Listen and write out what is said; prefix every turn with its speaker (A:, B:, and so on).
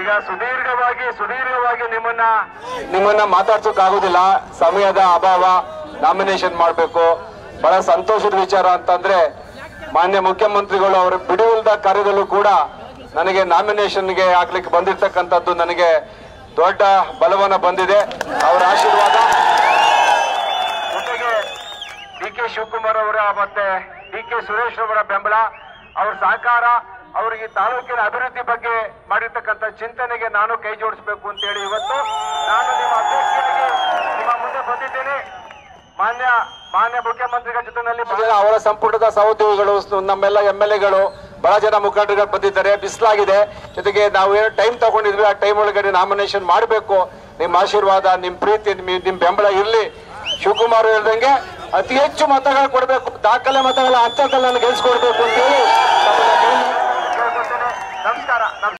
A: ಈಗ ಸುದೀರ್ಘವಾಗಿ ಸುದೀರ್ಘವಾಗಿ ನಿಮ್ಮನ್ನ
B: ನಿಮ್ಮನ್ನ ಮಾತಾಡ್ಸೋಕ್ ಆಗುದಿಲ್ಲ ಸಮಯದ ಅಭಾವ ನಾಮಿನೇಷನ್ ಮಾಡಬೇಕು ಬಹಳ ಸಂತೋಷದ ವಿಚಾರ ಅಂತಂದ್ರೆ ಮಾನ್ಯ ಮುಖ್ಯಮಂತ್ರಿಗಳು ಅವರ ಬಿಡುವಿಲ್ಲದ ಕಾರ್ಯದಲ್ಲೂ ಕೂಡ ನನಗೆ ನಾಮಿನೇಷನ್ಗೆ ಹಾಕ್ಲಿಕ್ಕೆ ಬಂದಿರ್ತಕ್ಕಂಥದ್ದು ನನಗೆ ದೊಡ್ಡ ಬಲವನ್ನ ಬಂದಿದೆ ಅವರ ಆಶೀರ್ವಾದ
A: ಜೊತೆಗೆ ಡಿ ಕೆ ಶಿವಕುಮಾರ್ ಅವರ ಮತ್ತೆ ಡಿ ಕೆ ಸುರೇಶ್ ಅವರ ಬೆಂಬಲ ಅವ್ರ ಸಹಕಾರ ಅವರಿಗೆ ತಾಲೂಕಿನ ಅಭಿವೃದ್ಧಿ ಬಗ್ಗೆ ಮಾಡಿರ್ತಕ್ಕಂಥ ಚಿಂತನೆಗೆ ನಾನು ಕೈ ಜೋಡಿಸಬೇಕು ಅಂತೇಳಿ ಇವತ್ತು ನಾನು ನಿಮ್ಮ ಅಭ್ಯರ್ಥಿಯಾಗಿ ನಿಮ್ಮ ಮುಂದೆ ಬಂದಿದ್ದೇನೆ ಮಾನ್ಯ ಮಾನ್ಯ ಮುಖ್ಯಮಂತ್ರಿಗಳ ಜೊತೆನಲ್ಲಿ
B: ಜನ ಅವರ ಸಂಪುಟದ ಸಹೋದ್ಯೋಗಿಗಳು ಸ- ನಮ್ಮೆಲ್ಲ ಎಂ ಎಲ್ ಎಗಳು ಬಹಳ ಜನ ಮುಖಂಡರುಗಳು ಬಂದಿದ್ದಾರೆ ಬಿಸಿಲಾಗಿದೆ ಜೊತೆಗೆ ನಾವು ಏನು ಟೈಮ್ ತಗೊಂಡಿದ್ವಿ ಆ ಟೈಮ್ ಒಳಗಡೆ ನಾಮಿನೇಷನ್ ಮಾಡಬೇಕು ನಿಮ್ಮ ಆಶೀರ್ವಾದ ನಿಮ್ಮ ಪ್ರೀತಿ ನಿಮ್ ನಿಮ್ ಬೆಂಬಲ ಇರಲಿ ಶಿವಕುಮಾರ್ ಹೇಳ್ದಂಗೆ ಅತಿ ಹೆಚ್ಚು ಮತಗಳು ಕೊಡಬೇಕು ದಾಖಲೆ ಮತಗಳ ಅಂತದಲ್ಲಿ ಗೆಲ್ಸ್ಕೊಡ್ಬೇಕು ಅಂತೇಳಿ ತಮ್ಮನ್ನ ಕೇಳಿ-
A: ಕೇಳ್ಕೊತೇನೆ ನಮಸ್ಕಾರ ನಮಸ್ಕಾರ